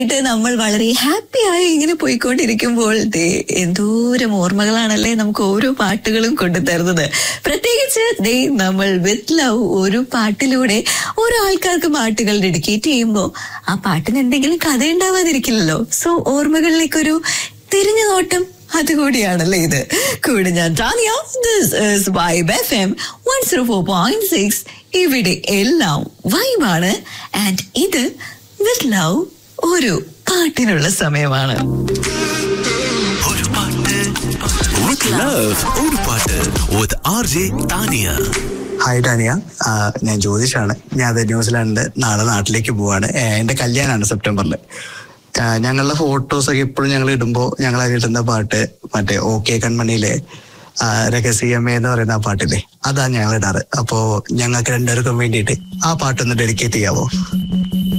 ായിട്ട് നമ്മൾ വളരെ ഹാപ്പി ആയി ഇങ്ങനെ പോയിക്കൊണ്ടിരിക്കുമ്പോൾ ദേ എന്തോരം ഓർമ്മകളാണല്ലേ നമുക്ക് ഓരോ പാട്ടുകളും കൊണ്ടുതരുന്നത് പ്രത്യേകിച്ച് ദേ നമ്മൾ വിത്ത് ലവ് ഒരു പാട്ടിലൂടെ ഓരോ ആൾക്കാർക്ക് പാട്ടുകൾ ഡെഡിക്കേറ്റ് ചെയ്യുമ്പോൾ ആ പാട്ടിന് എന്തെങ്കിലും കഥ ഉണ്ടാവാതിരിക്കില്ലല്ലോ സോ ഓർമ്മകളിലേക്കൊരു തിരിഞ്ഞു നോട്ടം അതുകൂടിയാണല്ലേ ഇത് കൂടെ ഞാൻ Tania this is Vibe F M one zero four point six ഇവിടെ എല്ലാം വൈബാണ് ആൻഡ് ഇത് വിത്ത് ലവ് ഒരു പാട്ടിനുള്ള സമയമാണ് ഒരു പാട്ട് with love ഒരു പാട്ട് with RJ Tania hi Tania ആ, ഞാൻ ജ്യോതിഷാണ് ഞാൻ അത് ന്യൂസിലാൻഡ് നാളെ നാട്ടിലേക്ക് പോവാണ് ഏ, എന്റെ കല്യാണമാണ് സെപ്റ്റംബറിൽ ഞങ്ങളുടെ ഫോട്ടോസ് ഒക്കെ ഇപ്പോഴും ഞങ്ങൾ ഇടുമ്പോൾ ഞങ്ങൾ അതിൽ ഇടുന്ന പാട്ട് മറ്റേ ഓക്കെ കൺമണിയിലെ ആ, രഹസ്യമേ എന്ന് പറയുന്ന ആ പാട്ടില്ലേ അതാണ് ഞങ്ങൾ ഇടാറ് അപ്പോ ഞങ്ങൾക്ക് രണ്ടുപേർക്കും വേണ്ടിയിട്ട് ആ പാട്ടൊന്ന് ഡെഡിക്കേറ്റ് ചെയ്യാവോ